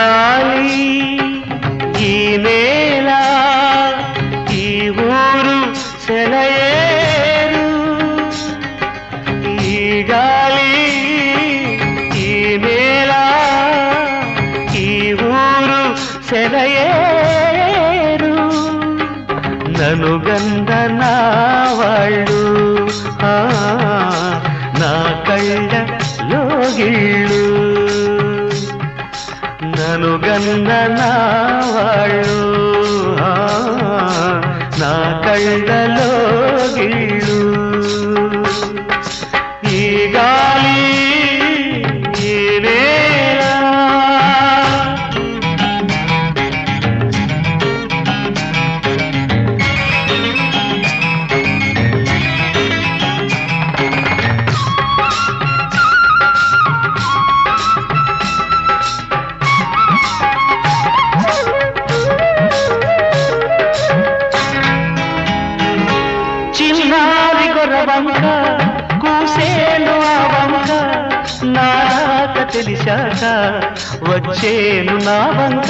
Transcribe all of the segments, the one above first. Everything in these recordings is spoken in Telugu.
గాలి ఈ నేల ఈ ఊరు సెలయేరు ఈ గాలి ఈ నేల ఈ ఊరు సెలయేరు నను గంధ నా వాళ్ళు ఆ, నా కళ్ళ లోగిళ్ళు నను గంధ నా వాళ్ళు ఆ, నా కళ్ళలో గిళ్ళు ఈ గాలి ఈ నేల చిన్నారి గొర్రవంక కూసేను ఆ వంక నాక తెలిసాక వచ్చేను నా వంక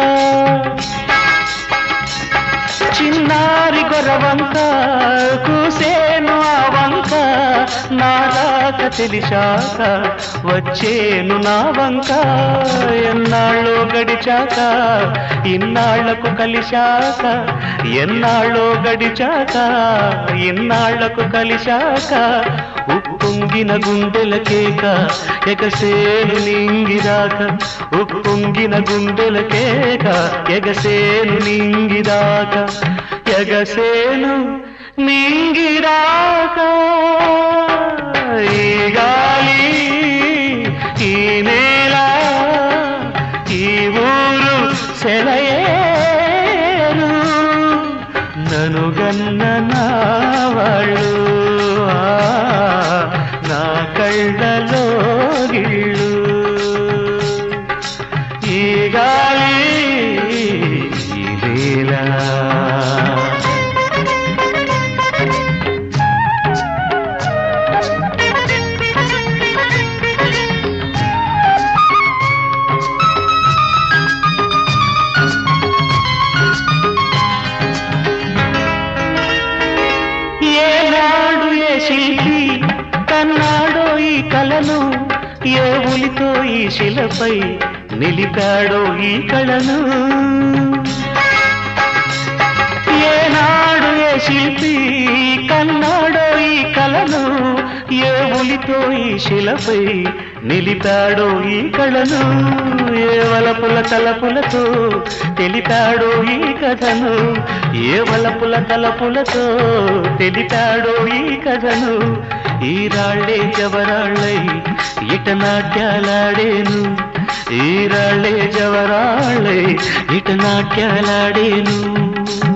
చిన్నారి గొర్రవంక కూసేను ఆ వంక నాక తెలిసాక వచ్చేను నా వంక ఎన్నాళ్ళో గడిచాక ఇన్నాళ్లకు కలిశాక ఎన్నాళ్ళో గడిచాక ఇన్నాళ్లకు కలిశాక ఉప్పొంగిన గుండెల కేక ఎగసేను నింగిరాక ఉప్పొంగిన గుండెల కేక ఎగసేను నింగిరాక ఎగసేను నింగిరాక ఈ గాలి ఈ నేల ఈ ఊరు సెలయేరు నను గన్న నా వాళ్ళు ఆ, నా కళ్ళలో గిళ్ళు ఈ గాలి ఈ నేల ఏనాడు ఏ శిల్పి కన్నాడో ఈ కళను ఏ ఉలితో ఈ శిలపై నిలిపాడో ఈ కళను ఏనాడు ఏ శిల్పి కన్నాడో ఈ కళను ఏ ఉలితో ఈ శిలపై నిలిపాడో ఈ కళను ఏ వలపుల తలపులతో తెలిపాడో ఈ కథను ఏ వలపుల తలపులతో తెలిపాడో ఈ కథను ఈ రాళ్ళే జవరాళ్ళై ఇట నాట్యాలాడేను ఈ రాళ్ళే జవరాళ్ళై ఇట నాట్యాలాడేను